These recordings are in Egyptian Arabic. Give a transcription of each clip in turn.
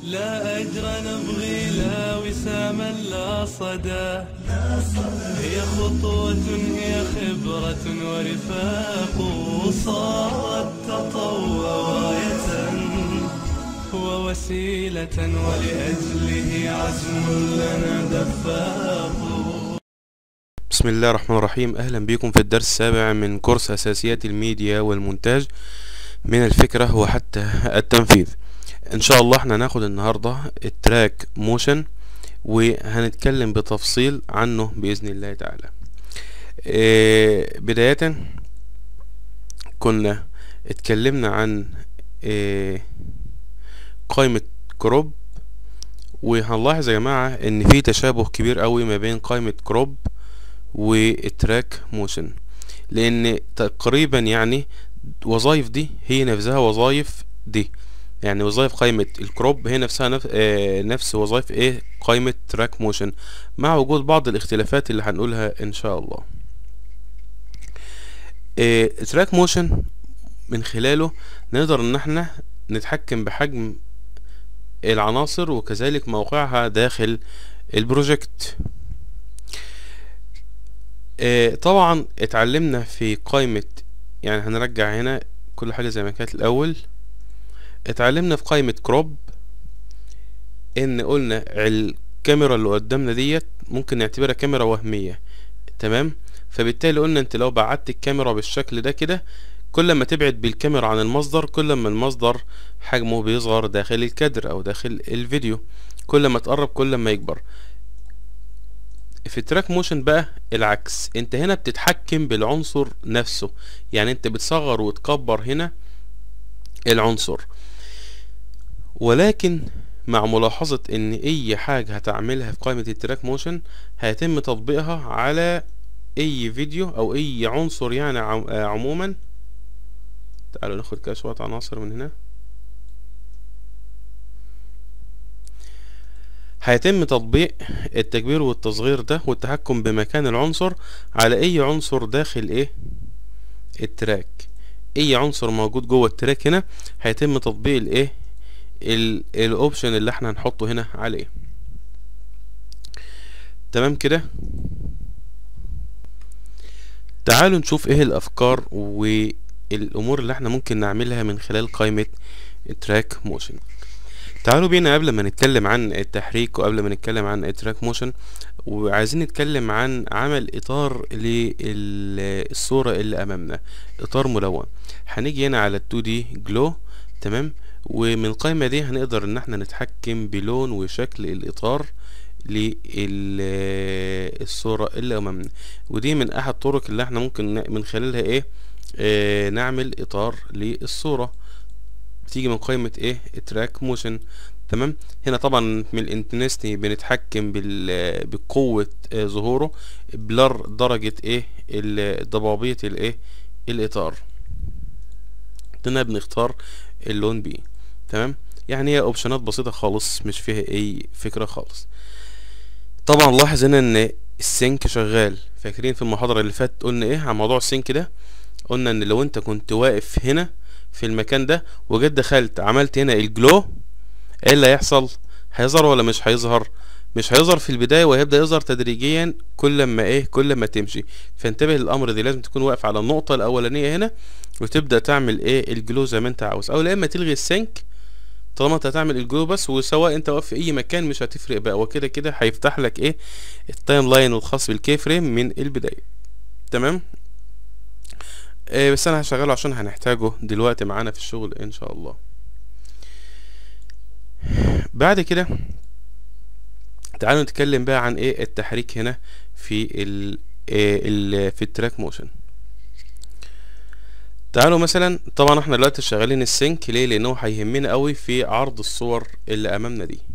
لا أجر نبغي لا وساما لا صدى هي خطوة هي خبرة ورفاق صارت تطوع راية ووسيلة ولأجله عزم لنا دفاق بسم الله الرحمن الرحيم اهلا بكم في الدرس السابع من كورس اساسيات الميديا والمونتاج من الفكرة وحتى التنفيذ ان شاء الله احنا هناخد النهاردة التراك موشن وهنتكلم بتفصيل عنه باذن الله تعالى اه بداية كنا اتكلمنا عن اه قائمة كروب وهنلاحظ يا جماعة ان في تشابه كبير قوي ما بين قائمة كروب والتراك موشن لان تقريبا يعني وظائف دي هي نفسها وظائف دي يعني وظائف قائمة الكروب هي نفسها نفس, آه نفس وظائف ايه قائمة تراك موشن مع وجود بعض الاختلافات اللي هنقولها ان شاء الله آه تراك موشن من خلاله نقدر ان احنا نتحكم بحجم العناصر وكذلك موقعها داخل البروجكت آه طبعا اتعلمنا في قائمة يعني هنرجع هنا كل حاجة زي ما كانت الأول اتعلمنا في قائمة كروب ان قلنا الكاميرا اللي قدامنا ديت ممكن نعتبرها كاميرا وهمية تمام فبالتالي قلنا انت لو بعدت الكاميرا بالشكل ده كده كل ما تبعد بالكاميرا عن المصدر كل ما المصدر حجمه بيصغر داخل الكادر او داخل الفيديو كل ما تقرب كل ما يكبر في التراك موشن بقى العكس انت هنا بتتحكم بالعنصر نفسه يعني انت بتصغر وتكبر هنا العنصر ولكن مع ملاحظة ان اي حاجة هتعملها في قائمة التراك موشن هيتم تطبيقها على اي فيديو او اي عنصر يعني عموما تعالوا ناخد كده شوية عناصر من هنا هيتم تطبيق التكبير والتصغير ده والتحكم بمكان العنصر على اي عنصر داخل ايه التراك اي عنصر موجود جوه التراك هنا هيتم تطبيق الايه الاوبشن اللي احنا هنحطه هنا عليه تمام كده تعالوا نشوف ايه الافكار والامور اللي احنا ممكن نعملها من خلال قائمة التراك موشن تعالوا بينا قبل ما نتكلم عن التحريك وقبل ما نتكلم عن التراك موشن وعايزين نتكلم عن عمل اطار للصورة اللي امامنا اطار ملون هنيجي هنا على 2 دي جلو تمام ومن القائمة دي هنقدر ان احنا نتحكم بلون وشكل الاطار للصورة اللي امامنا ودي من احد الطرق اللي احنا ممكن من خلالها ايه آه نعمل اطار للصورة بتيجي من قائمة ايه التراك موشن تمام هنا طبعا من الانتنستي بنتحكم بال بقوة آه ظهوره بلر درجة ايه ضبابية الايه الاطار هنا بنختار اللون بي تمام يعني هي اوبشنات بسيطة خالص مش فيها اي فكرة خالص طبعا لاحظ هنا ان السينك شغال فاكرين في المحاضرة اللي فاتت قلنا ايه عن موضوع السينك ده قلنا ان لو انت كنت واقف هنا في المكان ده وجيت دخلت عملت هنا الجلو ايه اللي هيحصل هيظهر ولا مش هيظهر مش هيظهر في البداية وهيبدأ يظهر تدريجيا كل ما ايه كل ما تمشي فانتبه للامر دي لازم تكون واقف على النقطة الاولانية هنا وتبدأ تعمل ايه الجلو زي ما انت عاوز او لا اما تلغي السينك طالما انت هتعمل الجلو بس وسواء انت واقف في اي مكان مش هتفرق بقى وكده كده هيفتح لك ايه التايم لاين الخاص بالكي فريم من البداية تمام آه بس انا هشغله عشان هنحتاجه دلوقتي معانا في الشغل ان شاء الله بعد كده تعالوا نتكلم بقى عن ايه التحريك هنا في ال ال في التراك موشن تعالوا مثلا طبعا احنا دلوقتي شغالين السينك ليه لانه هيهمنا قوي في عرض الصور اللي امامنا دي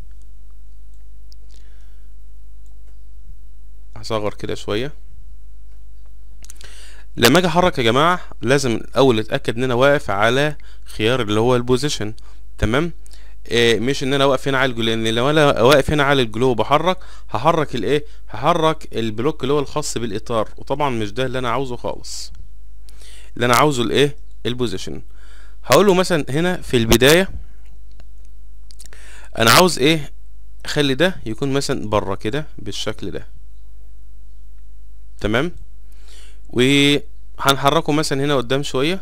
هصغر كده شويه لما اجي احرك يا جماعه لازم الاول اتاكد ان انا واقف على خيار اللي هو البوزيشن تمام إيه مش ان انا واقف هنا على الجلو لان لو انا واقف هنا على الجلو بحرك هحرك الايه هحرك البلوك اللي هو الخاص بالاطار وطبعا مش ده اللي انا عاوزه خالص اللي انا عاوزه الايه البوزيشن هقول له مثلا هنا في البدايه انا عاوز ايه اخلي ده يكون مثلا بره كده بالشكل ده تمام وهنحركه مثلا هنا قدام شويه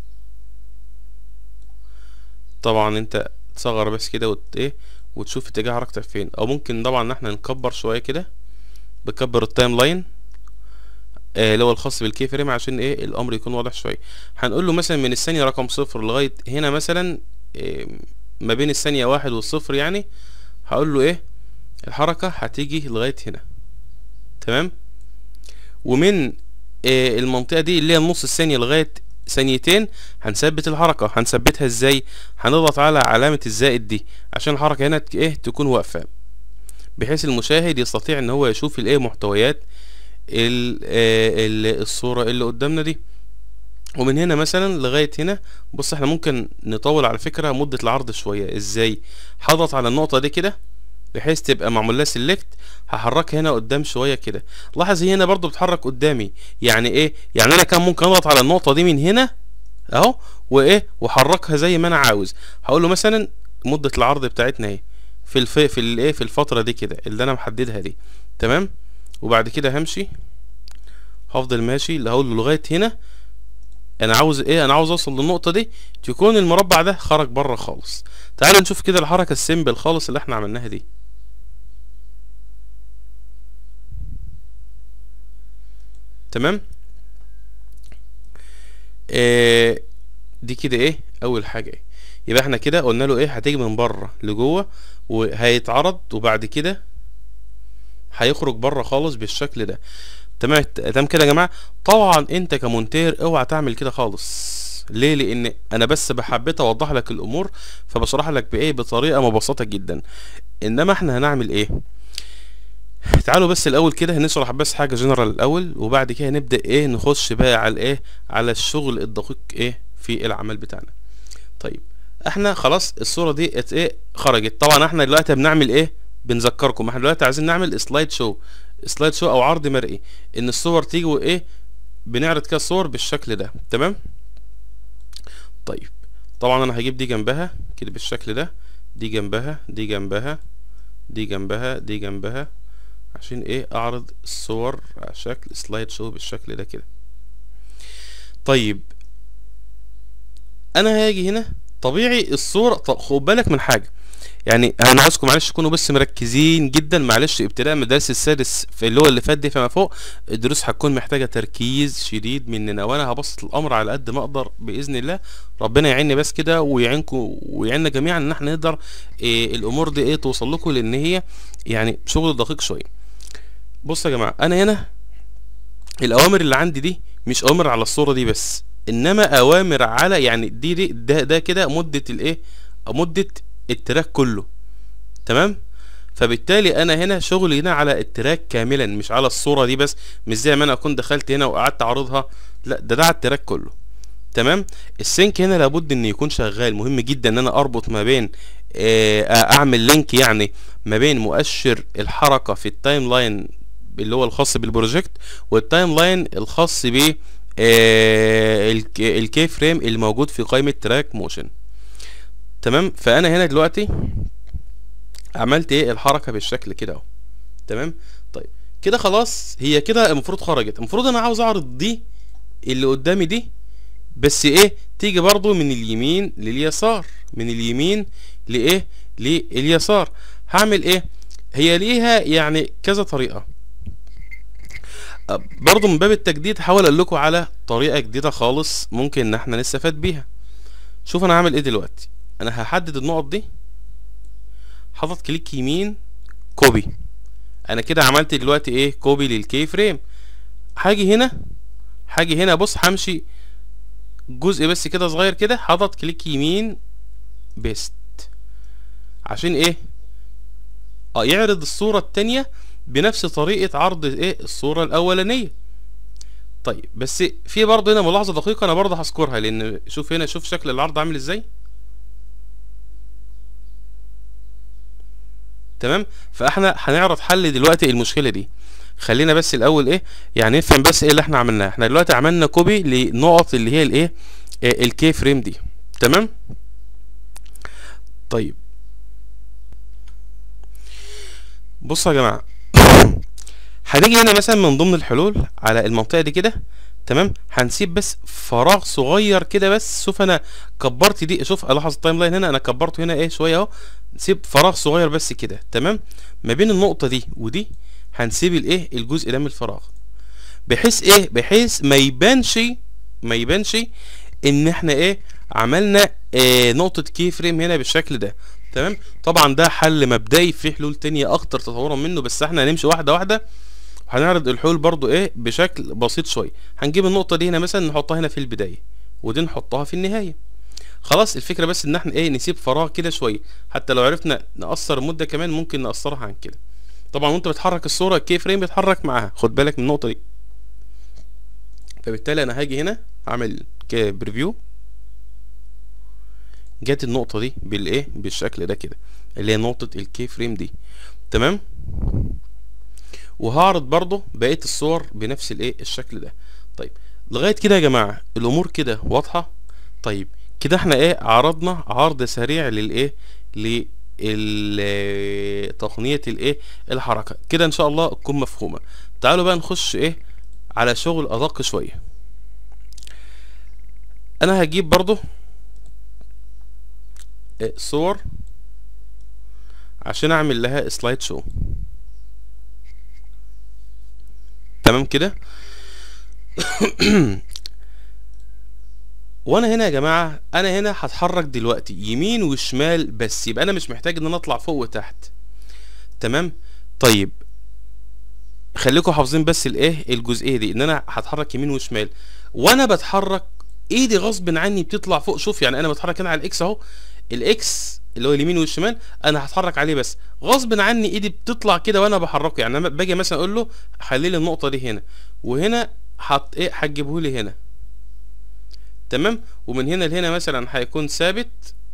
طبعا انت تصغر بس كده وت ايه وتشوف اتجاه حركتك فين او ممكن طبعا ان احنا نكبر شويه كده بكبر التايم لاين آه، اللي هو الخاص بالكي فريم عشان ايه الامر يكون واضح شويه هنقول له مثلا من الثانيه رقم صفر لغايه هنا مثلا آه، ما بين الثانيه واحد والصفر يعني هقول له ايه الحركه هتيجي لغايه هنا تمام ومن آه، المنطقه دي اللي هي نص الثانيه لغايه ثانيتين هنثبت الحركه هنثبتها ازاي هنضغط على علامه الزائد دي عشان الحركه هنا ت- ايه تكون واقفه بحيث المشاهد يستطيع ان هو يشوف الايه محتويات ال- آه، ال- الصورة اللي قدامنا دي ومن هنا مثلا لغاية هنا بص احنا ممكن نطول على فكرة مدة العرض شوية ازاي هضغط على النقطة دي كده بحيث تبقى معمول لها سيلكت هحركها هنا قدام شوية كده لاحظ هي هنا برضو بتتحرك قدامي يعني ايه يعني انا كان ممكن اضغط على النقطة دي من هنا اهو وايه واحركها زي ما انا عاوز هقول له مثلا مدة العرض بتاعتنا اهي في الف في الايه في الفترة دي كده اللي انا محددها دي تمام وبعد كده همشي هفضل ماشي اللي هقول له لغايه هنا انا عاوز ايه انا عاوز اوصل للنقطه دي تكون المربع ده خرج بره خالص تعالوا نشوف كده الحركه السيمبل خالص اللي احنا عملناها دي تمام آه دي كده ايه اول حاجه ايه يبقى احنا كده قلنا له ايه هتيجي من بره لجوه وهيتعرض وبعد كده هيخرج بره خالص بالشكل ده تمام تمام كده يا جماعه طبعا انت كمونتير اوعى تعمل كده خالص ليه لان انا بس بحبيت اوضح لك الامور فبشرح لك بايه بطريقه مبسطه جدا انما احنا هنعمل ايه تعالوا بس الاول كده هنشرح بس حاجه جنرال الاول وبعد كده نبدا ايه نخش بقى على ايه على الشغل الدقيق ايه في العمل بتاعنا طيب احنا خلاص الصوره دي ات ايه خرجت طبعا احنا دلوقتي بنعمل ايه بنذكركم احنا دلوقتي عايزين نعمل سلايد شو سلايد شو او عرض مرئي ان الصور تيجي وايه بنعرض كده الصور بالشكل ده تمام طيب طبعا انا هجيب دي جنبها كده بالشكل ده دي جنبها دي جنبها دي جنبها دي جنبها عشان ايه اعرض الصور على شكل سلايد شو بالشكل ده كده طيب انا هاجي هنا طبيعي الصورة طب خد بالك من حاجة يعني انا عاوزكم معلش تكونوا بس مركزين جدا معلش ابتداء من الدرس السادس في اللي هو اللي فات دي فما فوق الدروس هتكون محتاجه تركيز شديد مننا وانا هبسط الامر على قد ما اقدر باذن الله ربنا يعيني بس كده ويعينكم ويعيننا جميعا ان احنا نقدر إيه الامور دي ايه توصل لكم لان هي يعني شغل دقيق شويه بصوا يا جماعه انا هنا الاوامر اللي عندي دي مش اوامر على الصوره دي بس انما اوامر على يعني دي, دي ده ده كده مده الايه مده التراك كله تمام فبالتالي انا هنا شغلي هنا على التراك كاملا مش على الصوره دي بس مش زي ما انا اكون دخلت هنا وقعدت اعرضها لا ده ده على التراك كله تمام السync هنا لابد ان يكون شغال مهم جدا ان انا اربط ما بين آه، اعمل لينك يعني ما بين مؤشر الحركه في التايم لاين اللي هو الخاص بالبروجكت والتايم لاين الخاص ب الكي فريم الموجود في قائمه تراك موشن تمام فانا هنا دلوقتي عملت ايه الحركه بالشكل كده اهو تمام طيب كده خلاص هي كده المفروض خرجت المفروض انا عاوز اعرض دي اللي قدامي دي بس ايه تيجي برضو من اليمين لليسار من اليمين لايه لليسار هعمل ايه هي ليها يعني كذا طريقه أه، برضو من باب التجديد هحاول اقول لكم على طريقه جديده خالص ممكن ان احنا نستفاد بيها شوف انا هعمل ايه دلوقتي انا هحدد النقط دي حاطط كليك يمين كوبي انا كده عملت دلوقتي ايه كوبي للكي فريم هاجي هنا هاجي هنا بص همشي جزء بس كده صغير كده حاطط كليك يمين بيست عشان ايه اه يعرض الصورة التانية بنفس طريقة عرض ايه الصورة الاولانية طيب بس في برضه هنا ملاحظة دقيقة انا برضه هذكرها لان شوف هنا شوف شكل العرض عامل ازاي تمام فاحنا هنعرض حل دلوقتي المشكله دي خلينا بس الاول ايه يعني نفهم بس ايه اللي احنا عملناه احنا دلوقتي عملنا كوبي لنقط اللي هي الايه الكي فريم دي تمام طيب بصوا يا جماعه هنيجي هنا مثلا من ضمن الحلول على المنطقه دي كده تمام هنسيب بس فراغ صغير كده بس شوف انا كبرت دي شوف الاحظ التايم لاين هنا انا كبرته هنا ايه شويه اهو سيب فراغ صغير بس كده تمام ما بين النقطه دي ودي هنسيب الايه الجزء ده من الفراغ بحيث ايه بحيث ما يبانش ما يبانش ان احنا ايه عملنا إيه نقطه كي فريم هنا بالشكل ده تمام طبعا ده حل مبدئي في حلول تانية اكتر تطورا منه بس احنا هنمشي واحده واحده وهنعرض الحلول برضو ايه بشكل بسيط شويه هنجيب النقطه دي هنا مثلا نحطها هنا في البدايه ودي نحطها في النهايه خلاص الفكره بس ان احنا ايه نسيب فراغ كده شويه حتى لو عرفنا نقصر المده كمان ممكن نقصرها عن كده طبعا وانت بتحرك الصوره الكي فريم بيتحرك معاها خد بالك من النقطه دي فبالتالي انا هاجي هنا اعمل بريفيو جت النقطه دي بالايه بالشكل ده كده اللي هي نقطه الكي فريم دي تمام وهعرض برضه بقيه الصور بنفس الايه الشكل ده طيب لغايه كده يا جماعه الامور كده واضحه طيب كده احنا ايه عرضنا عرض سريع للايه ل تقنيه الايه الحركه كده ان شاء الله تكون مفهومه تعالوا بقى نخش ايه على شغل ادق شويه انا هجيب برضه إيه صور عشان اعمل لها سلايد شو تمام كده وانا هنا يا جماعه انا هنا هتحرك دلوقتي يمين وشمال بس يبقى انا مش محتاج ان انا اطلع فوق وتحت تمام طيب خليكم حافظين بس الايه الجزئيه دي ان انا هتحرك يمين وشمال وانا بتحرك ايدي غصب عني بتطلع فوق شوف يعني انا بتحرك هنا على الاكس اهو الاكس اللي هو اليمين والشمال انا هتحرك عليه بس غصب عني ايدي بتطلع كده وانا بحركه يعني انا باجي مثلا اقول له خلي لي النقطه دي هنا وهنا حط ايه هتجيبه لي هنا تمام ومن هنا لهنا مثلا هيكون ثابت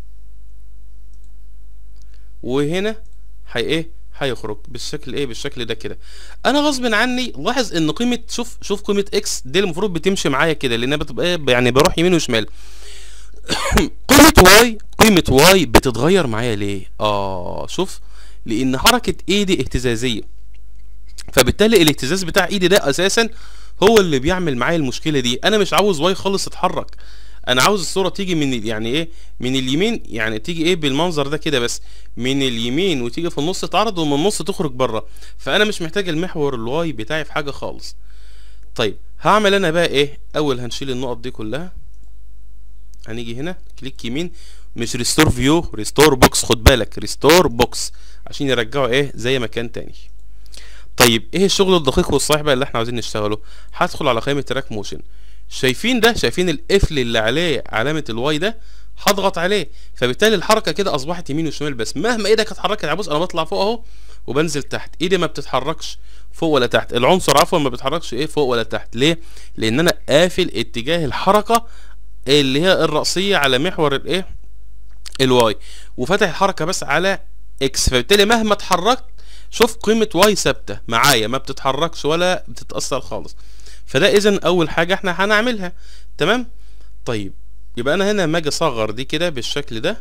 وهنا هي ايه هيخرج بالشكل ايه بالشكل ده كده انا غصب عني لاحظ ان قيمه شوف شوف قيمه اكس دي المفروض بتمشي معايا كده لانها بتبقى ايه يعني بروح يمين وشمال قيمه واي قيمه واي بتتغير معايا ليه اه شوف لان حركه ايدي اهتزازيه فبالتالي الاهتزاز بتاع ايدي ده اساسا هو اللي بيعمل معايا المشكله دي انا مش عاوز واي خالص تتحرك انا عاوز الصوره تيجي من يعني ايه من اليمين يعني تيجي ايه بالمنظر ده كده بس من اليمين وتيجي في النص تعرض ومن النص تخرج بره فانا مش محتاج المحور الواي بتاعي في حاجه خالص طيب هعمل انا بقى ايه اول هنشيل النقط دي كلها هنيجي هنا كليك يمين مش ريستور فيو ريستور بوكس خد بالك ريستور بوكس عشان يرجعوا ايه زي ما كان تاني طيب ايه الشغل الدقيق والصحيح بقى اللي احنا عاوزين نشتغله هدخل على قائمه تراك موشن شايفين ده شايفين القفل اللي عليه علامه الواي ده هضغط عليه فبالتالي الحركه كده اصبحت يمين وشمال بس مهما ايدك اتحركت يعني بص انا بطلع فوق اهو وبنزل تحت ايدي ما بتتحركش فوق ولا تحت العنصر عفوا ما بيتحركش ايه فوق ولا تحت ليه لان انا قافل اتجاه الحركه اللي هي الرأسية على محور الايه الواي وفتح الحركة بس على اكس فبالتالي مهما اتحركت شوف قيمة واي ثابتة معايا ما بتتحركش ولا بتتأثر خالص فده اذا اول حاجة احنا هنعملها تمام طيب يبقى انا هنا لما اجي اصغر دي كده بالشكل ده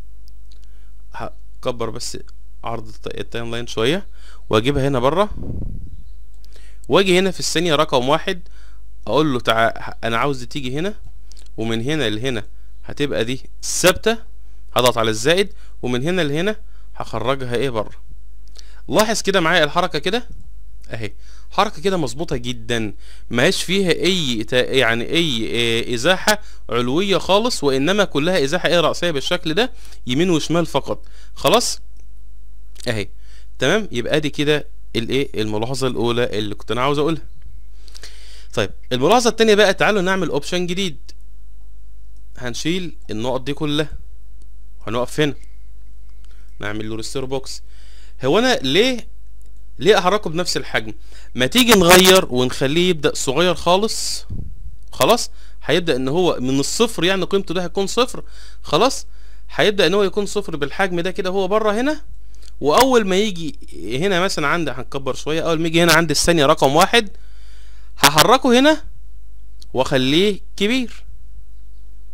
هكبر بس عرض التايم لاين شوية واجيبها هنا بره واجي هنا في الثانية رقم واحد اقول له تعال انا عاوز دي تيجي هنا ومن هنا لهنا هتبقى دي ثابته هضغط على الزائد ومن هنا لهنا هخرجها ايه بره لاحظ كده معايا الحركه كده اهي حركه كده مظبوطه جدا ماهيش فيها اي يعني اي إيه ازاحه علويه خالص وانما كلها ازاحه ايه راسيه بالشكل ده يمين وشمال فقط خلاص اهي تمام يبقى دي كده الايه الملاحظه الاولى اللي كنت انا عاوز اقولها طيب الملاحظه الثانيه بقى تعالوا نعمل اوبشن جديد هنشيل النقط دي كلها هنقف هنا نعمل له ريستور بوكس هو انا ليه ليه احركه بنفس الحجم ما تيجي نغير ونخليه يبدا صغير خالص خلاص هيبدا ان هو من الصفر يعني قيمته ده هيكون صفر خلاص هيبدا ان هو يكون صفر بالحجم ده كده هو بره هنا واول ما يجي هنا مثلا عند هنكبر شويه اول ما يجي هنا عند الثانيه رقم واحد هحركه هنا واخليه كبير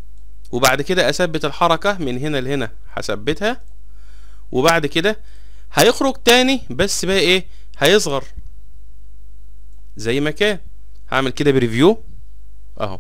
وبعد كده اثبت الحركة من هنا لهنا هثبتها وبعد كده هيخرج تاني بس بقى ايه هيصغر زي ما كان هعمل كده بريفيو اهو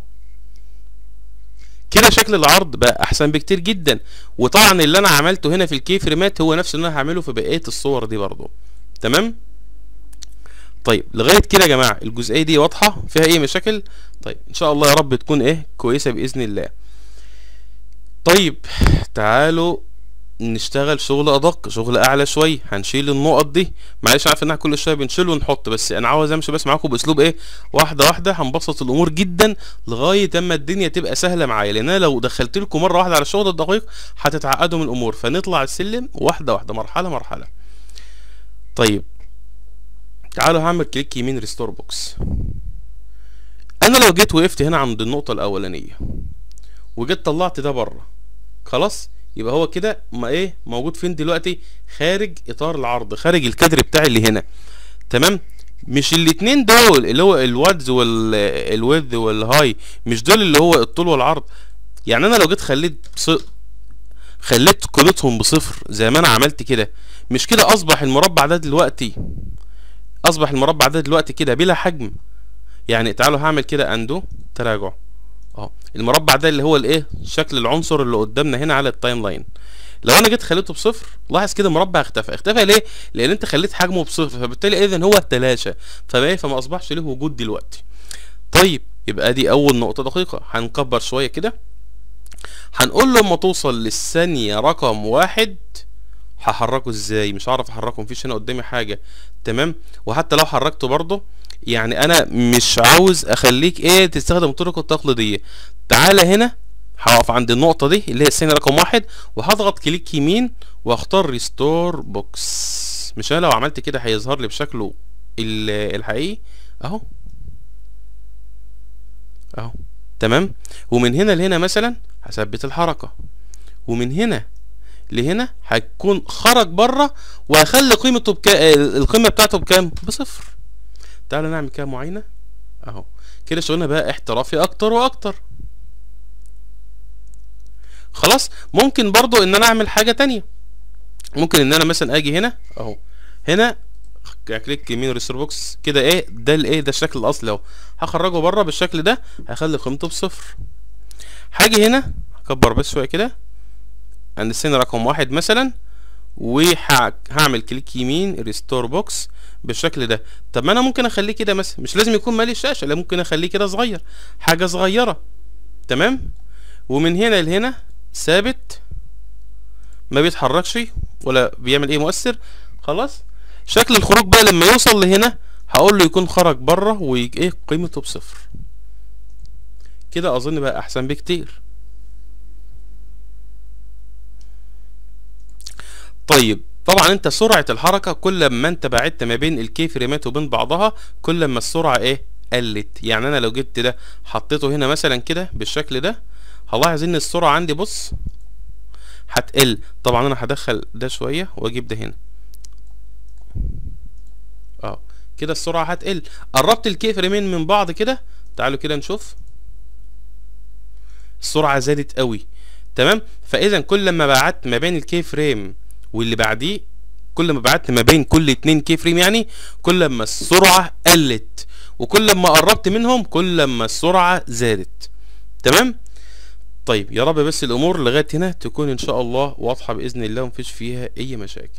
كده شكل العرض بقى احسن بكتير جدا وطبعا اللي انا عملته هنا في الكي فريمات هو نفس اللي انا هعمله في بقيه الصور دي برضو تمام طيب لغايه كده يا جماعه الجزئيه دي واضحه فيها اي مشاكل طيب ان شاء الله يا رب تكون ايه كويسه باذن الله طيب تعالوا نشتغل شغل ادق شغل اعلى شويه هنشيل النقط دي معلش عارف ان احنا كل شويه بنشيل ونحط بس انا عاوز امشي بس معاكم باسلوب ايه واحده واحده هنبسط الامور جدا لغايه اما الدنيا تبقى سهله معايا لان انا لو دخلت لكم مره واحده على الشغل الدقيق هتتعقدوا من الامور فنطلع السلم واحده واحده مرحله مرحله طيب تعالوا هعمل كليك يمين ريستور بوكس انا لو جيت وقفت هنا عند النقطه الاولانيه وجيت طلعت ده بره خلاص يبقى هو كده ما ايه موجود فين دلوقتي خارج اطار العرض خارج الكادر بتاعي اللي هنا تمام مش الاتنين دول اللي هو الوادز والويدز والهاي مش دول اللي هو الطول والعرض يعني انا لو جيت خليت بص... خليت قيمتهم بصفر زي ما انا عملت كده مش كده اصبح المربع ده دلوقتي اصبح المربع ده دلوقتي كده بلا حجم يعني تعالوا هعمل كده اندو تراجع اهو المربع ده اللي هو الايه شكل العنصر اللي قدامنا هنا على التايم لاين لو انا جيت خليته بصفر لاحظ كده المربع اختفى اختفى ليه لان انت خليت حجمه بصفر فبالتالي اذا هو تلاشى فبقى فما اصبحش له وجود دلوقتي طيب يبقى دي اول نقطه دقيقه هنكبر شويه كده هنقول له لما توصل للثانيه رقم واحد هحركه ازاي مش هعرف احركه مفيش هنا قدامي حاجه تمام وحتى لو حركته برضه يعني انا مش عاوز اخليك ايه تستخدم الطرق التقليديه تعالى هنا هقف عند النقطة دي اللي هي الثانية رقم واحد وهضغط كليك يمين واختار ريستور بوكس مش انا لو عملت كده هيظهر لي بشكله الحقيقي اهو اهو تمام ومن هنا لهنا مثلا هثبت الحركة ومن هنا لهنا هيكون خرج بره وهخلي قيمته بكا... القيمة بتاعته بكام بصفر تعالوا نعمل كده معاينة اهو كده شغلنا بقى احترافي اكتر واكتر خلاص ممكن برضو ان انا اعمل حاجة تانية ممكن ان انا مثلا اجي هنا اهو هنا كليك يمين ريستور بوكس كده ايه ده الايه ده الشكل الاصلي اهو هخرجه بره بالشكل ده هخلي قيمته بصفر هاجي هنا هكبر بس شويه كده عند السن رقم واحد مثلا وهعمل كليك يمين ريستور بوكس بالشكل ده طب ما انا ممكن اخليه كده مثلا مش لازم يكون مالي الشاشه لا ممكن اخليه كده صغير حاجه صغيره تمام ومن هنا لهنا ثابت ما بيتحركش ولا بيعمل ايه مؤثر خلاص شكل الخروج بقى لما يوصل لهنا هقول له يكون خرج بره وايه قيمته بصفر كده اظن بقى احسن بكتير طيب طبعا انت سرعة الحركة كل ما انت بعدت ما بين الكي فريمات وبين بعضها كل ما السرعة ايه قلت يعني انا لو جبت ده حطيته هنا مثلا كده بالشكل ده هلاحظ ان السرعة عندي بص هتقل طبعا انا هدخل ده شوية واجيب ده هنا اه كده السرعة هتقل قربت الكي فريمين من بعض كده تعالوا كده نشوف السرعة زادت قوي تمام فاذا كل ما بعدت ما بين الكي فريم واللي بعديه كل ما بعدت ما بين كل اتنين كي فريم يعني كل ما السرعة قلت وكل ما قربت منهم كل ما السرعة زادت تمام طيب يا رب بس الامور لغايه هنا تكون ان شاء الله واضحه باذن الله ومفيش فيها اي مشاكل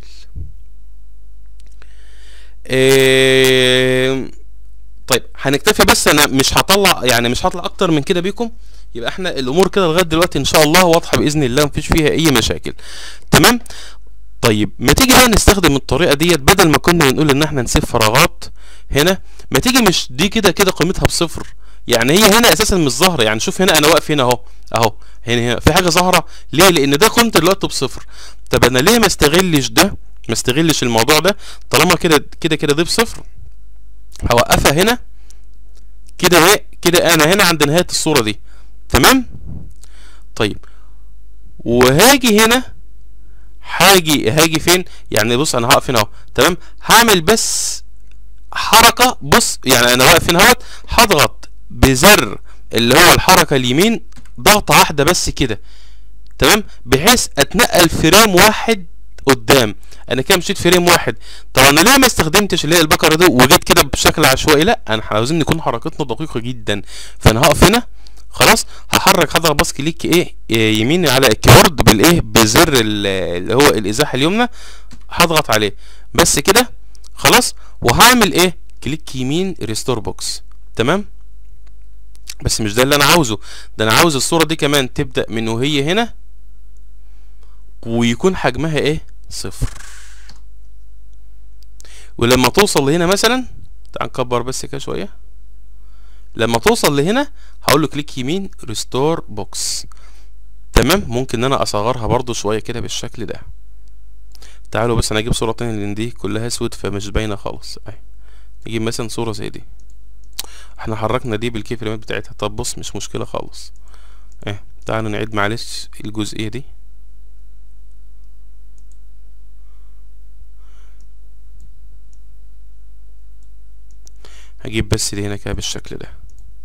إيه طيب هنكتفي بس انا مش هطلع يعني مش هطلع اكتر من كده بيكم يبقى احنا الامور كده لغايه دلوقتي ان شاء الله واضحه باذن الله مفيش فيها اي مشاكل تمام طيب ما تيجي بقى نستخدم الطريقه ديت بدل ما كنا بنقول ان احنا نسيب فراغات هنا ما تيجي مش دي كده كده قيمتها بصفر يعني هي هنا اساسا مش ظاهره يعني شوف هنا انا واقف هنا اهو اهو هنا هنا في حاجه ظاهره ليه لان ده قيمه دلوقتي بصفر طب انا ليه ما استغلش ده ما استغلش الموضوع ده طالما كده كده كده دي بصفر هوقفها هنا كده ايه كده انا هنا عند نهايه الصوره دي تمام طيب وهاجي هنا هاجي هاجي فين يعني بص انا هقف هنا اهو تمام هعمل بس حركه بص يعني انا واقف هنا اهوت هضغط بزر اللي هو الحركه اليمين ضغطه واحده بس كده تمام بحيث اتنقل فريم واحد قدام انا كده مشيت فريم واحد طب انا ليه ما استخدمتش اللي هي البكره دي وجيت كده بشكل عشوائي لا انا احنا عاوزين نكون حركتنا دقيقه جدا فانا هقف هنا خلاص هحرك هضغط باص كليك ايه إيه يمين على الكيبورد بالايه بزر ال- اللي هو الازاحه اليمنى هضغط عليه بس كده خلاص وهعمل ايه كليك يمين ريستور بوكس تمام بس مش ده اللي انا عاوزه ده انا عاوز الصوره دي كمان تبدا من وهي هنا ويكون حجمها ايه صفر ولما توصل لهنا مثلا تعال نكبر بس كده شويه لما توصل لهنا هقول له كليك يمين ريستور بوكس تمام ممكن ان انا اصغرها برضو شويه كده بالشكل ده تعالوا بس انا اجيب صوره تانية لان دي كلها اسود فمش باينه خالص اهي نجيب مثلا صوره زي دي احنا حركنا دي بالكي فريمات بتاعتها طب بص مش مشكله خالص اهي تعالوا نعيد معلش الجزئيه دي هجيب بس دي هنا كده بالشكل ده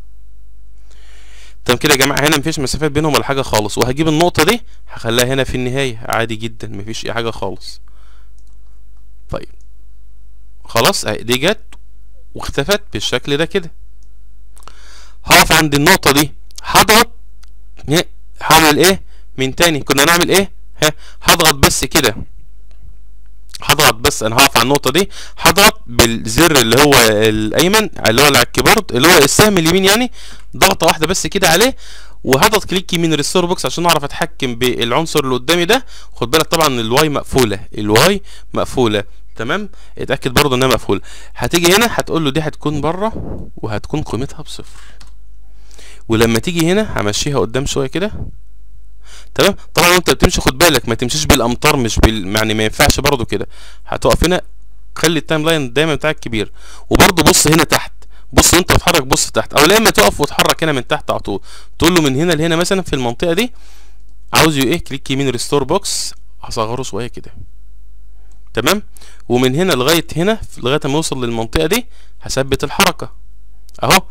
تمام كده يا جماعه هنا مفيش مسافات بينهم ولا حاجه خالص وهجيب النقطه دي هخليها هنا في النهايه عادي جدا مفيش اي حاجه خالص طيب خلاص اهي دي جت واختفت بالشكل ده كده هقف عند النقطه دي هضغط ه- هعمل ايه من تاني كنا نعمل ايه ها هضغط بس كده هضغط بس انا هقف على النقطه دي هضغط بالزر اللي هو الايمن اللي هو اللي على الكيبورد اللي هو السهم اليمين يعني ضغطه واحده بس كده عليه وهضغط كليك يمين ريستور بوكس عشان اعرف اتحكم بالعنصر اللي قدامي ده خد بالك طبعا الواي مقفوله الواي مقفوله تمام اتاكد برضه انها مقفوله هتيجي هنا هتقول له دي هتكون بره وهتكون قيمتها بصفر ولما تيجي هنا همشيها قدام شويه كده تمام طبعا وانت بتمشي خد بالك ما تمشيش بالامتار مش بال يعني ما ينفعش برضو كده هتقف هنا خلي التايم لاين دايما بتاعك كبير وبرضو بص هنا تحت بص وانت بتتحرك بص تحت او لما تقف وتحرك هنا من تحت على طول تقول له من هنا لهنا مثلا في المنطقه دي عاوز ايه كليك يمين ريستور بوكس هصغره شويه كده تمام ومن هنا لغايه هنا لغايه ما يوصل للمنطقه دي هثبت الحركه اهو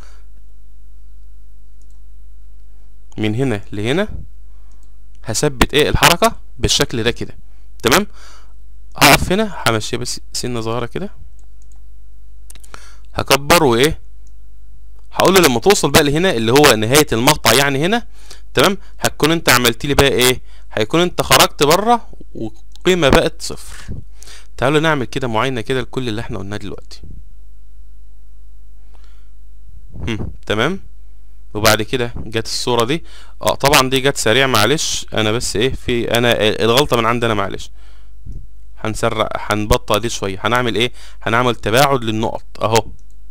من هنا لهنا هثبت ايه الحركه بالشكل ده كده تمام هقف هنا همشيها بس سنه صغيره كده هكبر وايه هقول له لما توصل بقى لهنا اللي هو نهايه المقطع يعني هنا تمام هتكون انت عملت لي بقى ايه هيكون انت خرجت بره وقيمه بقت صفر تعالوا نعمل كده معاينه كده لكل اللي احنا قلناه دلوقتي هم. تمام وبعد كده جت الصوره دي اه طبعا دي جت سريع معلش انا بس ايه في انا الغلطه من عندي انا معلش هنسرع هنبطأ دي شويه هنعمل ايه هنعمل تباعد للنقط اهو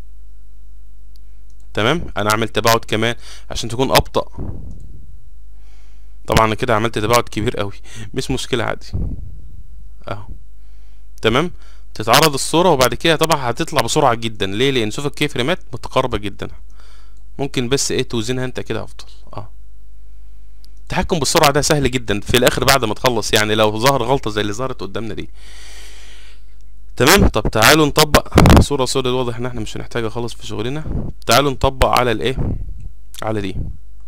تمام انا اعمل تباعد كمان عشان تكون ابطأ طبعا انا كده عملت تباعد كبير قوي مش مشكله عادي اهو تمام تتعرض الصوره وبعد كده طبعا هتطلع بسرعه جدا ليه لان شوف الكي فريمات متقاربه جدا ممكن بس ايه توزنها انت كده افضل اه التحكم بالسرعه ده سهل جدا في الاخر بعد ما تخلص يعني لو ظهر غلطه زي اللي ظهرت قدامنا دي تمام طب تعالوا نطبق صوره سوليد واضح ان احنا مش هنحتاجها خالص في شغلنا تعالوا نطبق على الايه على دي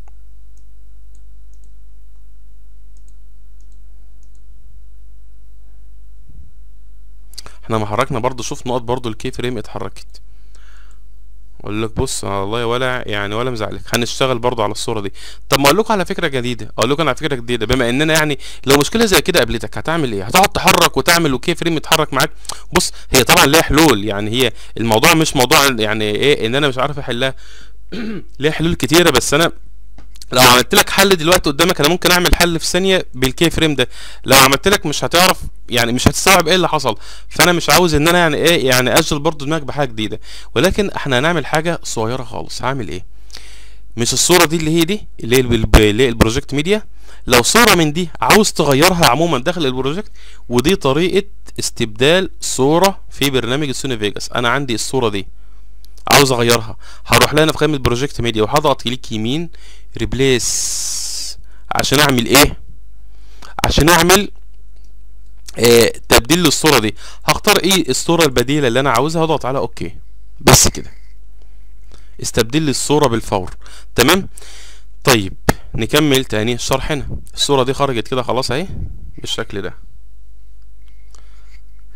احنا ما حركنا برضو شوف نقط برضو الكي فريم اتحركت اقول لك بص والله ولا يعني ولا مزعلك هنشتغل برضو على الصوره دي طب ما اقول لكم على فكره جديده اقول لكم على فكره جديده بما اننا يعني لو مشكله زي كده قابلتك هتعمل ايه هتقعد تحرك وتعمل وكيف فريم يتحرك معاك بص هي طبعا ليها حلول يعني هي الموضوع مش موضوع يعني ايه ان انا مش عارف احلها ليها حلول كتيره بس انا لو عملت لك حل دلوقتي قدامك انا ممكن اعمل حل في ثانيه بالكي فريم ده لو عملت لك مش هتعرف يعني مش هتستوعب ايه اللي حصل فانا مش عاوز ان انا يعني ايه يعني اشغل برضو دماغك بحاجه جديده ولكن احنا هنعمل حاجه صغيره خالص هعمل ايه مش الصوره دي اللي هي دي اللي هي الب- اللي هي البروجكت ميديا لو صوره من دي عاوز تغيرها عموما داخل البروجكت ودي طريقه استبدال صوره في برنامج السوني فيجاس انا عندي الصوره دي عاوز اغيرها هروح لها في قائمه بروجكت ميديا وهضغط كليك يمين ريبليس عشان اعمل ايه عشان اعمل آه تبديل للصوره دي هختار ايه الصوره البديله اللي انا عاوزها هضغط على اوكي بس كده استبدل لي الصوره بالفور تمام طيب نكمل تاني شرحنا الصوره دي خرجت كده خلاص اهي بالشكل ده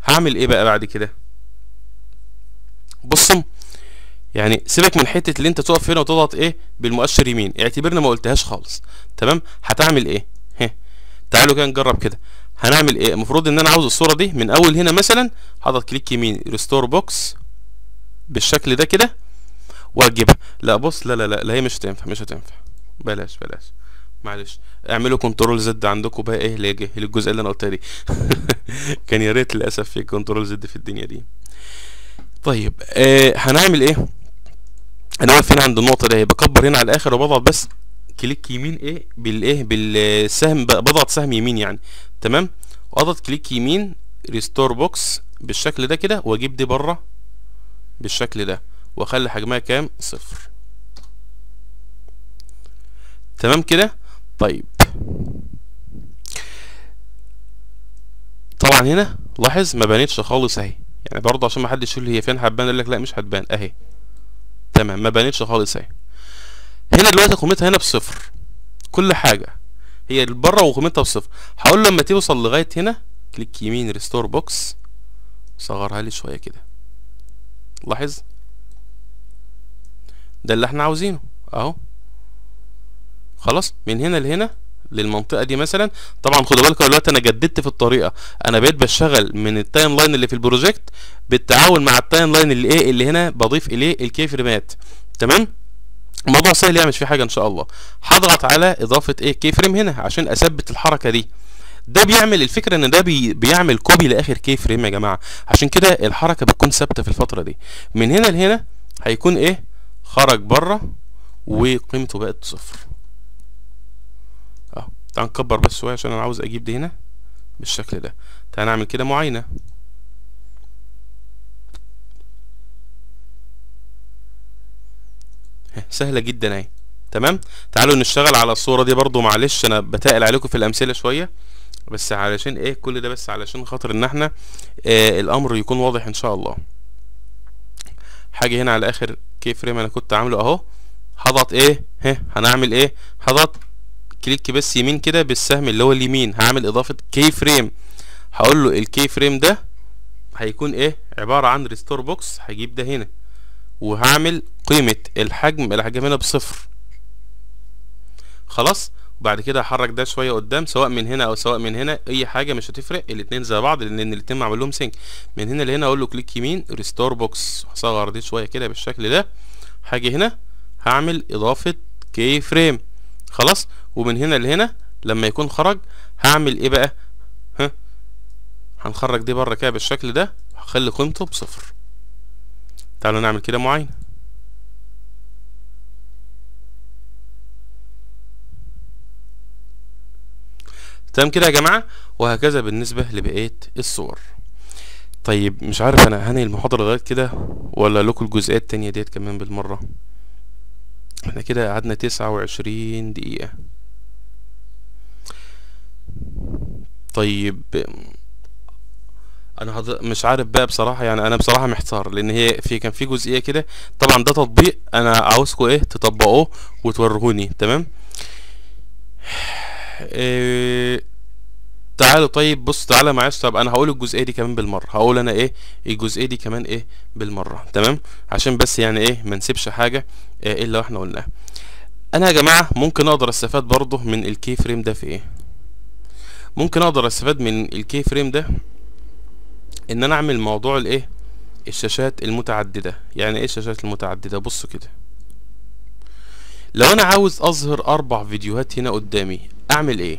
هعمل ايه بقى بعد كده بصوا يعني سيبك من حته اللي انت تقف هنا وتضغط ايه بالمؤشر يمين اعتبرنا ما قلتهاش خالص تمام هتعمل ايه ها تعالوا كده نجرب كده هنعمل ايه المفروض ان انا عاوز الصوره دي من اول هنا مثلا هضغط كليك يمين ريستور بوكس بالشكل ده كده واجيبها لا بص لا لا لا, لا هي مش هتنفع مش هتنفع بلاش بلاش معلش اعملوا كنترول زد عندكم بقى ايه ليجي للجزء اللي انا قلتها دي كان يا ريت للاسف في كنترول زد في الدنيا دي طيب آه هنعمل ايه انا واقف هنا عند النقطه دي بكبر هنا على الاخر وبضغط بس كليك يمين ايه بالايه بالسهم بضغط سهم يمين يعني تمام واضغط كليك يمين ريستور بوكس بالشكل ده كده واجيب دي بره بالشكل ده واخلي حجمها كام صفر تمام كده طيب طبعا هنا لاحظ ما بانتش خالص اهي يعني برضه عشان ما حدش يقول هي فين هتبان يقول لك لا مش هتبان اهي تمام ما بانتش خالص اهي هنا دلوقتي قيمتها هنا بصفر كل حاجه هي بره وقيمتها بصفر هقول لما توصل لغايه هنا كليك يمين ريستور بوكس صغرها لي شويه كده لاحظ ده اللي احنا عاوزينه اهو خلاص من هنا لهنا للمنطقه دي مثلا طبعا خدوا بالكم دلوقتي انا جددت في الطريقه انا بقيت بشتغل من التايم لاين اللي في البروجكت بالتعاون مع التايم لاين اللي ايه اللي هنا بضيف اليه الكي فريمات تمام الموضوع سهل يعني مش في حاجه ان شاء الله هضغط على اضافه ايه كي فريم هنا عشان اثبت الحركه دي ده بيعمل الفكره ان ده بي بيعمل كوبي لاخر كي فريم يا جماعه عشان كده الحركه بتكون ثابته في الفتره دي من هنا لهنا هيكون ايه خرج بره وقيمته بقت صفر اهو تعال نكبر بس شويه عشان انا عاوز اجيب دي هنا بالشكل ده تعال نعمل كده معاينه سهله جدا اهي تمام تعالوا نشتغل على الصوره دي برضو معلش انا بتقل عليكم في الامثله شويه بس علشان ايه كل ده بس علشان خاطر ان احنا آه الامر يكون واضح ان شاء الله حاجه هنا على اخر كي فريم انا كنت عامله اهو هضغط ايه ها هنعمل ايه هضغط كليك بس يمين كده بالسهم اللي هو اليمين هعمل اضافه كي فريم هقول له الكي فريم ده هيكون ايه عباره عن ريستور بوكس هجيب ده هنا وهعمل قيمه الحجم الحجم هنا بصفر خلاص وبعد كده هحرك ده شويه قدام سواء من هنا او سواء من هنا اي حاجه مش هتفرق الاتنين زي بعض لان الاتنين معمول لهم سينك من هنا لهنا اقول له كليك يمين ريستور بوكس هصغر دي شويه كده بالشكل ده هاجي هنا هعمل اضافه كي فريم خلاص ومن هنا لهنا لما يكون خرج هعمل ايه بقى ها هنخرج دي بره كده بالشكل ده هخلي قيمته بصفر تعالوا نعمل كده معاينه تمام كده يا جماعه وهكذا بالنسبه لبقيه الصور طيب مش عارف انا هنهي المحاضره لغايه كده ولا لكم الجزئيات التانية ديت كمان بالمره احنا كده قعدنا تسعة وعشرين دقيقة طيب انا هض... مش عارف بقى بصراحة يعني انا بصراحة محتار لان هي في كان في جزئية كده طبعا ده تطبيق انا عاوزكم ايه تطبقوه وتورهوني تمام إيه... تعالوا طيب بص تعالى معايا طب انا هقول الجزئيه دي كمان بالمره هقول انا ايه الجزئيه دي كمان ايه بالمره تمام عشان بس يعني ايه ما نسيبش حاجه إيه الا واحنا قلناها انا يا جماعه ممكن اقدر استفاد برضه من الكي فريم ده في ايه ممكن اقدر استفاد من الكي فريم ده ان انا اعمل موضوع الايه الشاشات المتعدده يعني ايه الشاشات المتعدده بصوا كده لو انا عاوز اظهر اربع فيديوهات هنا قدامي اعمل ايه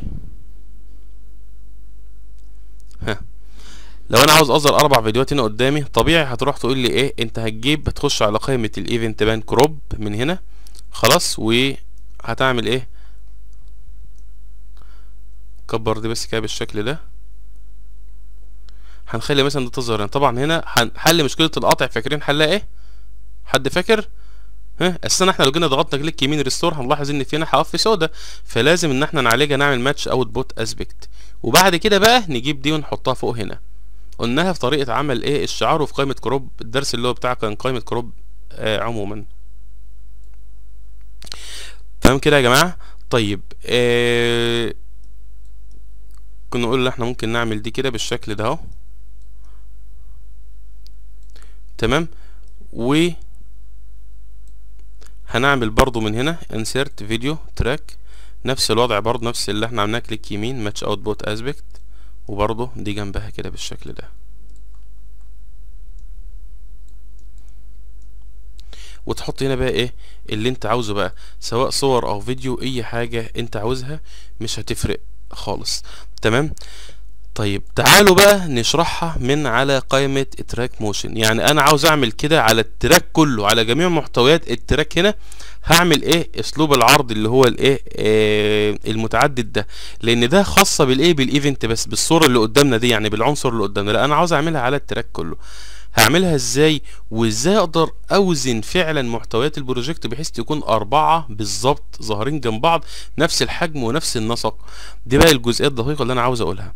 ها لو انا عاوز اظهر اربع فيديوهات هنا قدامي طبيعي هتروح تقول لي ايه انت هتجيب هتخش على قائمه الايفنت بان كروب من هنا خلاص وهتعمل ايه كبر دي بس كده بالشكل ده هنخلي مثلا ده تظهر هنا طبعا هنا هنحل مشكله القطع فاكرين حلها ايه حد فاكر ها اساسا احنا لو جينا ضغطنا كليك يمين ريستور هنلاحظ ان في هنا حواف سودا فلازم ان احنا نعالجها نعمل ماتش اوت بوت اسبكت وبعد كده بقى نجيب دي ونحطها فوق هنا قلناها في طريقه عمل ايه الشعار وفي قائمه كروب الدرس اللي هو بتاع كان قائمه كروب آه عموما تمام كده يا جماعه طيب آه كنا نقول احنا ممكن نعمل دي كده بالشكل ده اهو تمام و هنعمل برضو من هنا insert فيديو تراك نفس الوضع برضو نفس اللي احنا عملناه كليك يمين ماتش اوتبوت اسبكت وبرضو دي جنبها كده بالشكل ده وتحط هنا بقى ايه اللي انت عاوزه بقى سواء صور او فيديو اي حاجة انت عاوزها مش هتفرق خالص تمام طيب تعالوا بقى نشرحها من على قائمة التراك موشن يعني انا عاوز اعمل كده على التراك كله على جميع محتويات التراك هنا هعمل ايه اسلوب العرض اللي هو الايه آه المتعدد ده لان ده خاصة بالايه بالايفنت بس بالصورة اللي قدامنا دي يعني بالعنصر اللي قدامنا لا انا عاوز اعملها على التراك كله هعملها ازاي وازاي اقدر اوزن فعلا محتويات البروجكت بحيث تكون اربعة بالظبط ظاهرين جنب بعض نفس الحجم ونفس النسق دي بقى الجزئيات الدقيقة اللي انا عاوز اقولها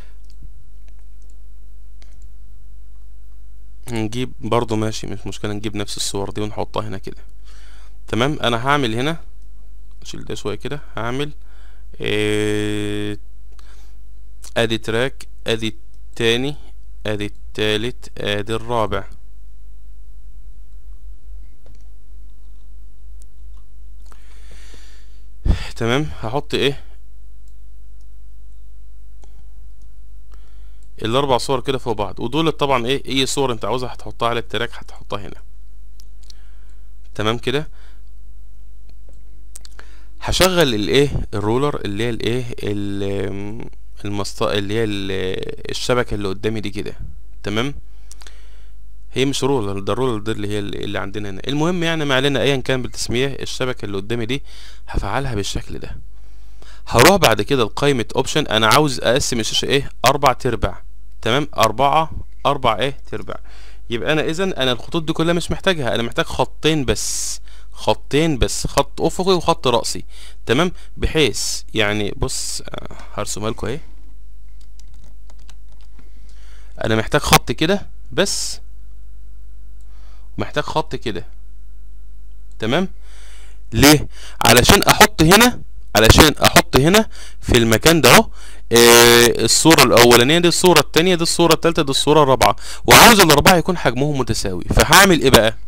نجيب برضو ماشي مش مشكلة نجيب نفس الصور دي ونحطها هنا كده تمام انا هعمل هنا اشيل ده شوية كده هعمل إيه ادي تراك ادي التاني ادي التالت ادي الرابع تمام هحط ايه الاربع صور كده فوق بعض ودول طبعا ايه اي صور انت عاوزها هتحطها على التراك هتحطها هنا تمام كده هشغل الايه الرولر اللي هي الايه المسط اللي هي الشبكه اللي قدامي دي كده تمام هي مش رولر ده الرولر ده اللي هي اللي عندنا هنا المهم يعني ما علينا ايا كان بالتسميه الشبكه اللي قدامي دي هفعلها بالشكل ده هروح بعد كده لقائمه اوبشن انا عاوز اقسم الشاشه ايه اربع تربع تمام اربعة اربع ايه تربع يبقى انا اذا انا الخطوط دي كلها مش محتاجها انا محتاج خطين بس خطين بس خط افقي وخط رأسي تمام بحيث يعني بص هرسمها لكم اهي انا محتاج خط كده بس محتاج خط كده تمام ليه علشان احط هنا علشان احط هنا في المكان ده اهو آه الصورة الأولانية دي الصورة التانية دي الصورة التالتة دي الصورة الرابعة وعاوز الأربعة يكون حجمهم متساوي فهعمل إيه بقى؟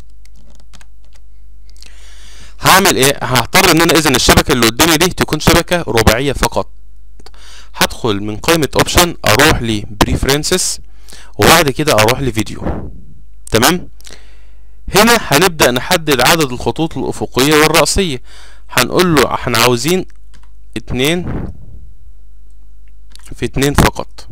هعمل إيه؟ هضطر إن أنا إذا الشبكة اللي قدامي دي تكون شبكة رباعية فقط هدخل من قائمة أوبشن أروح لبريفرنسز وبعد كده أروح لفيديو تمام؟ هنا هنبدأ نحدد عدد الخطوط الأفقية والرأسية هنقول له احنا عاوزين اتنين في اتنين فقط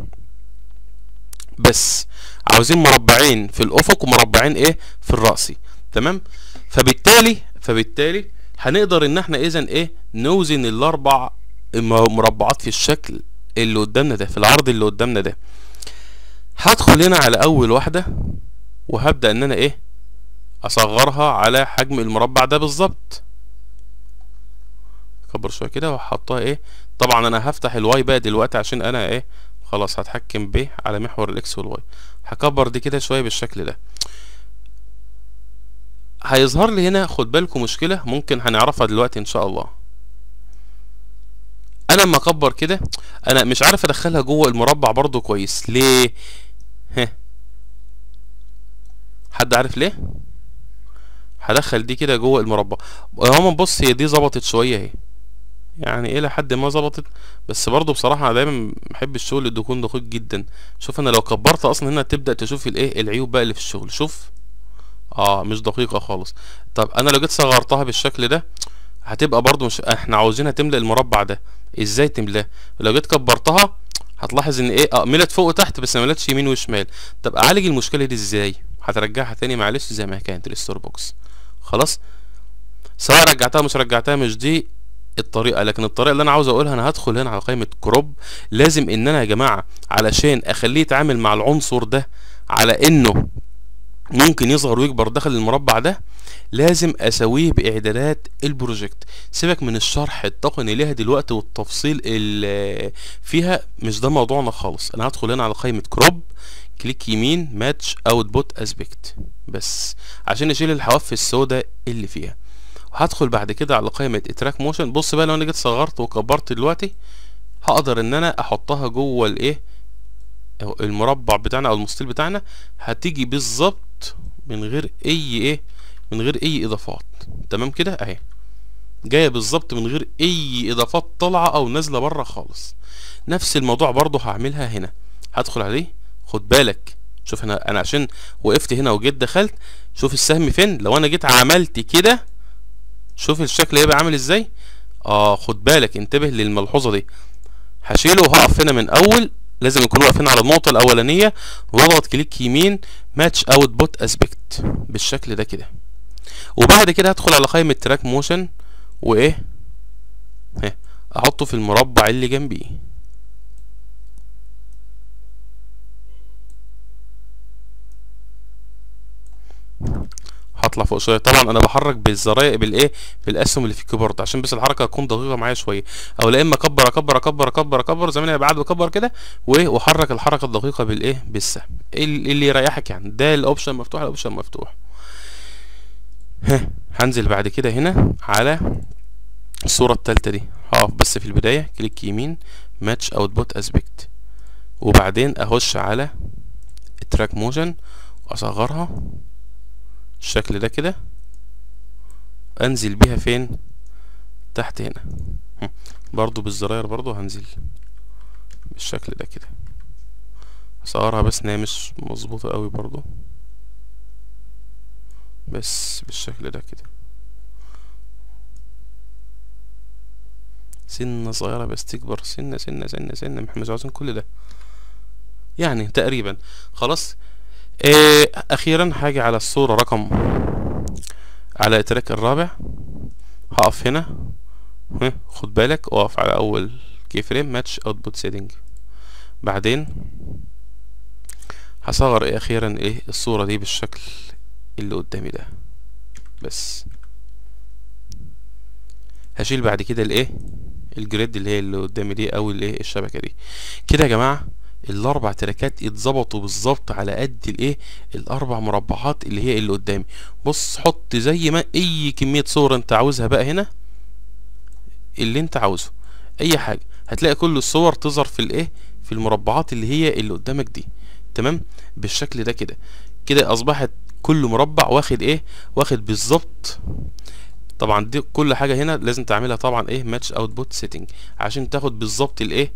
بس عاوزين مربعين في الافق ومربعين ايه في الرأسي تمام فبالتالي فبالتالي هنقدر ان احنا اذا ايه نوزن الاربع مربعات في الشكل اللي قدامنا ده في العرض اللي قدامنا ده هدخل هنا على اول واحدة وهبدأ ان انا ايه اصغرها على حجم المربع ده بالظبط اكبر شويه كده واحطها ايه طبعا انا هفتح الواي بقى دلوقتي عشان انا ايه خلاص هتحكم ب على محور الاكس والواي هكبر دي كده شويه بالشكل ده هيظهر لي هنا خد بالكم مشكله ممكن هنعرفها دلوقتي ان شاء الله انا اما اكبر كده انا مش عارف ادخلها جوه المربع برضو كويس ليه ها حد عارف ليه هدخل دي كده جوه المربع هو بص هي دي ظبطت شويه اهي يعني الى حد ما ظبطت بس برضو بصراحه انا دايما بحب الشغل اللي يكون دقيق جدا شوف انا لو كبرت اصلا هنا تبدا تشوف الايه العيوب بقى اللي في الشغل شوف اه مش دقيقه خالص طب انا لو جيت صغرتها بالشكل ده هتبقى برضو مش احنا عاوزينها تملى المربع ده ازاي تملاه لو جيت كبرتها هتلاحظ ان ايه اه ملت فوق وتحت بس ما ملتش يمين وشمال طب اعالج المشكله دي ازاي هترجعها تاني معلش زي ما كانت الستور بوكس خلاص سواء رجعتها مش رجعتها مش دي الطريقه لكن الطريقه اللي انا عاوز اقولها انا هدخل هنا على قائمه كروب لازم ان انا يا جماعه علشان اخليه يتعامل مع العنصر ده على انه ممكن يظهر ويكبر داخل المربع ده لازم اسويه باعدادات البروجكت سيبك من الشرح التقني ليها دلوقتي والتفصيل اللي فيها مش ده موضوعنا خالص انا هدخل هنا على قائمه كروب كليك يمين ماتش اوتبوت اسبكت بس عشان اشيل الحواف السوداء اللي فيها وهدخل بعد كده على قائمة تراك موشن بص بقى لو انا جيت صغرت وكبرت دلوقتي هقدر ان انا احطها جوه الايه المربع بتاعنا او المستطيل بتاعنا هتيجي بالظبط من غير اي ايه من غير اي اضافات تمام كده اهي جايه بالظبط من غير اي اضافات طالعه او نازله بره خالص نفس الموضوع برضه هعملها هنا هدخل عليه خد بالك شوف هنا انا عشان وقفت هنا وجيت دخلت شوف السهم فين لو انا جيت عملت كده شوف الشكل هيبقى عامل ازاي اه خد بالك انتبه للملحوظه دي هشيله وهقف هنا من اول لازم يكون واقفين على النقطه الاولانيه واضغط كليك يمين ماتش اوت بوت اسبكت بالشكل ده كده وبعد كده هدخل على قائمه تراك موشن وايه ها احطه في المربع اللي جنبيه هطلع فوق شويه طبعا انا بحرك بالزراير بالايه بالاسهم اللي في الكيبورد عشان بس الحركه تكون دقيقه معايا شويه او لا اما اكبر اكبر اكبر اكبر اكبر زي ما انا بعد بكبر كده وايه واحرك الحركه الدقيقه بالايه بالسهم اللي اللي يريحك يعني ده الاوبشن مفتوح الاوبشن مفتوح ها هنزل بعد كده هنا على الصوره الثالثه دي هقف بس في البدايه كليك يمين ماتش اوتبوت اسبكت وبعدين اخش على التراك موشن واصغرها الشكل ده كده انزل بيها فين تحت هنا هم. برضو بالزراير برضو هنزل بالشكل ده كده اصغرها بس ان هي مش مظبوطه قوي برضو بس بالشكل ده كده سنة صغيرة بس تكبر سنة سنة سنة سنة احنا مش عاوزين كل ده يعني تقريبا خلاص إيه اخيرا هاجي على الصورة رقم على التراك الرابع هقف هنا ها، خد بالك اقف على اول كي فريم ماتش اوتبوت سيتنج بعدين هصغر ايه اخيرا ايه الصورة دي بالشكل اللي قدامي ده بس هشيل بعد كده الايه الجريد اللي هي اللي قدامي دي او الايه الشبكة دي كده يا جماعة الاربع تراكات اتظبطوا بالظبط على قد الايه الاربع مربعات اللي هي اللي قدامي بص حط زي ما اي كمية صور انت عاوزها بقى هنا اللي انت عاوزه اي حاجة هتلاقي كل الصور تظهر في الايه في المربعات اللي هي اللي قدامك دي تمام بالشكل ده كده كده اصبحت كل مربع واخد ايه واخد بالظبط طبعا دي كل حاجة هنا لازم تعملها طبعا ايه ماتش اوتبوت سيتنج عشان تاخد بالظبط الايه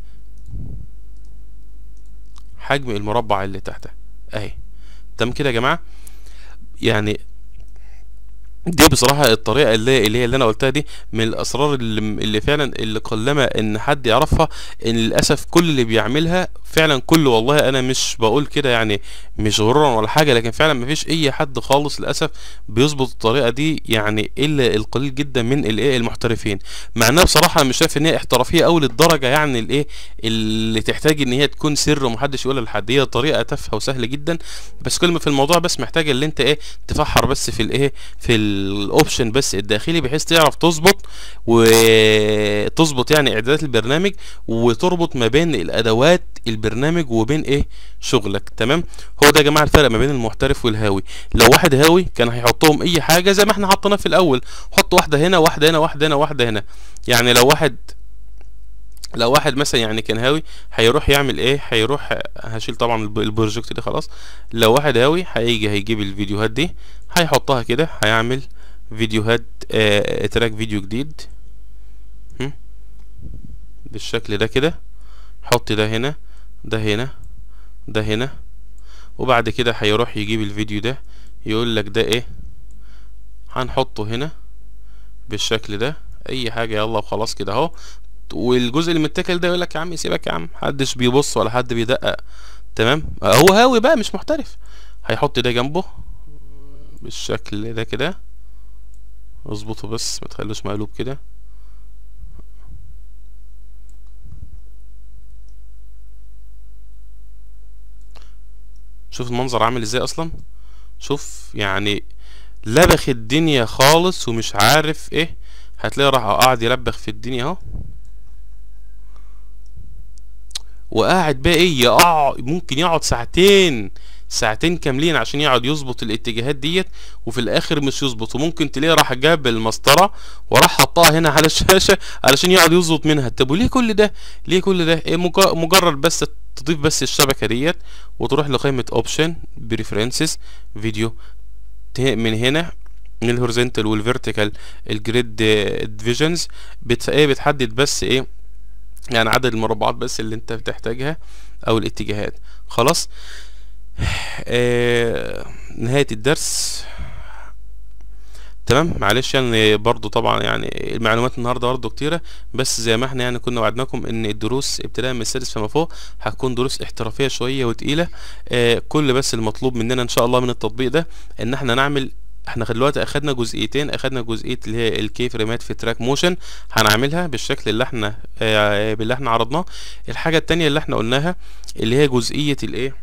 حجم المربع اللي تحته اهي تمام كده يا جماعه يعني دي بصراحة الطريقة اللي, اللي هي اللي أنا قلتها دي من الأسرار اللي, اللي فعلا اللي قلما إن حد يعرفها إن للأسف كل اللي بيعملها فعلا كله والله أنا مش بقول كده يعني مش غرورا ولا حاجة لكن فعلا مفيش أي حد خالص للأسف بيظبط الطريقة دي يعني إلا القليل جدا من الإيه المحترفين مع إنها بصراحة أنا مش شايف إن هي احترافية أوي للدرجة يعني الإيه اللي تحتاج إن هي تكون سر ومحدش يقولها لحد هي طريقة تافهة وسهلة جدا بس كل ما في الموضوع بس محتاج اللي أنت إيه تفحر بس في الإيه في الاوبشن بس الداخلي بحيث تعرف تظبط وتظبط يعني اعدادات البرنامج وتربط ما بين الادوات البرنامج وبين ايه شغلك تمام هو ده يا جماعه الفرق ما بين المحترف والهاوي لو واحد هاوي كان هيحطهم اي حاجه زي ما احنا حطيناه في الاول حط واحده هنا واحده هنا واحده هنا واحده هنا يعني لو واحد لو واحد مثلا يعني كان هاوي هيروح يعمل ايه هيروح هشيل طبعا الب- البروجكت ده خلاص لو واحد هاوي هيجي هيجيب الفيديوهات دي هيحطها كده هيعمل فيديوهات آه تراك فيديو جديد هم؟ بالشكل ده كده حط ده هنا ده هنا ده هنا وبعد كده هيروح يجيب الفيديو ده يقول لك ده ايه هنحطه هنا بالشكل ده اي حاجه يلا وخلاص كده اهو والجزء اللي متكل ده يقول لك يا عم سيبك يا عم محدش بيبص ولا حد بيدقق تمام هو هاوي بقى مش محترف هيحط ده جنبه بالشكل ده كده اظبطه بس ما تخلوش مقلوب كده شوف المنظر عامل ازاي اصلا شوف يعني لبخ الدنيا خالص ومش عارف ايه هتلاقيه راح قاعد يلبخ في الدنيا اهو وقاعد بقى ايه يقع ممكن يقعد ساعتين ساعتين كاملين عشان يقعد يظبط الاتجاهات ديت وفي الاخر مش يظبط وممكن تلاقيه راح جاب المسطره وراح حطها هنا على الشاشه علشان يقعد يظبط منها طب وليه كل ده ليه كل ده إيه مجا- مجرد بس تضيف بس الشبكه ديت وتروح لقائمه اوبشن بريفرنسز فيديو من هنا من الهوريزونتال والفيرتيكال الجريد ديفيجنز بت ايه بتحدد بس ايه يعني عدد المربعات بس اللي انت بتحتاجها او الاتجاهات خلاص آه نهاية الدرس تمام معلش يعني برضو طبعا يعني المعلومات النهارده برضو كتيره بس زي ما احنا يعني كنا وعدناكم ان الدروس ابتداء من السادس فما فوق هتكون دروس احترافيه شويه وتقيله آه كل بس المطلوب مننا ان شاء الله من التطبيق ده ان احنا نعمل احنا دلوقتي اخدنا جزئيتين اخدنا جزئيه اللي هي الكي فريمات في تراك موشن هنعملها بالشكل اللي احنا اه باللي احنا عرضناه الحاجه التانية اللي احنا قلناها اللي هي جزئيه الايه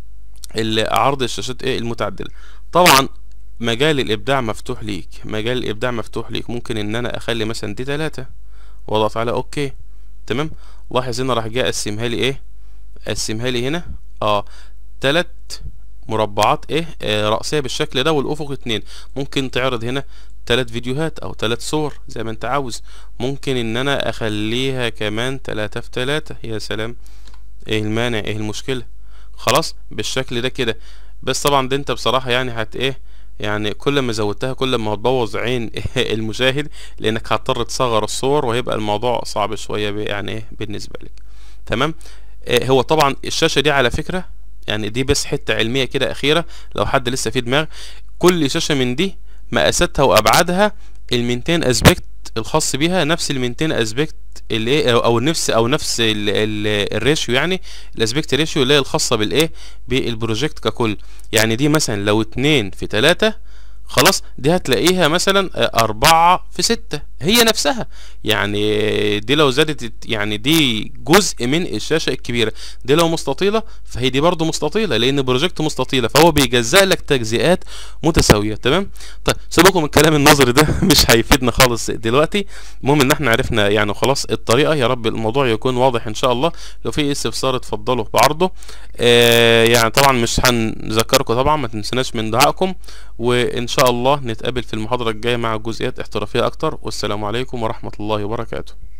عرض الشاشات ايه المتعدله طبعا مجال الابداع مفتوح ليك مجال الابداع مفتوح ليك ممكن ان انا اخلي مثلا دي تلاتة واضغط على اوكي تمام لاحظ هنا راح جاي اقسمها لي ايه اقسمها لي هنا اه تلات مربعات ايه آه رأسية بالشكل ده والافق اتنين ممكن تعرض هنا تلات فيديوهات او تلات صور زي ما انت عاوز ممكن ان انا اخليها كمان تلاتة في تلاتة يا سلام ايه المانع ايه المشكلة خلاص بالشكل ده كده بس طبعا ده انت بصراحة يعني هت ايه يعني كل ما زودتها كل ما هتبوظ عين المشاهد لانك هتضطر تصغر الصور وهيبقى الموضوع صعب شوية يعني ايه بالنسبة لك تمام آه هو طبعا الشاشة دي على فكرة يعني دي بس حتة علمية كده أخيرة لو حد لسه في دماغ كل شاشة من دي مقاساتها وأبعادها المينتين أسبكت الخاص بيها نفس المينتين أسبكت اللي ايه او نفس او نفس ال ال الريشيو يعني الاسبكت ريشيو اللي هي الخاصة بالايه بالبروجكت ككل يعني دي مثلا لو اتنين في تلاتة خلاص دي هتلاقيها مثلا أربعة في ستة هي نفسها يعني دي لو زادت يعني دي جزء من الشاشة الكبيرة دي لو مستطيلة فهي دي برضو مستطيلة لأن بروجكت مستطيلة فهو بيجزأ لك تجزئات متساوية تمام طيب سيبكم من الكلام النظري ده مش هيفيدنا خالص دلوقتي المهم ان احنا عرفنا يعني خلاص الطريقة يا رب الموضوع يكون واضح ان شاء الله لو في استفسار اتفضلوا بعرضه آه يعني طبعا مش هنذكركم طبعا ما تنسناش من دعائكم وان شاء الله نتقابل في المحاضرة الجاية مع جزئيات احترافية اكتر والسلام عليكم ورحمة الله وبركاته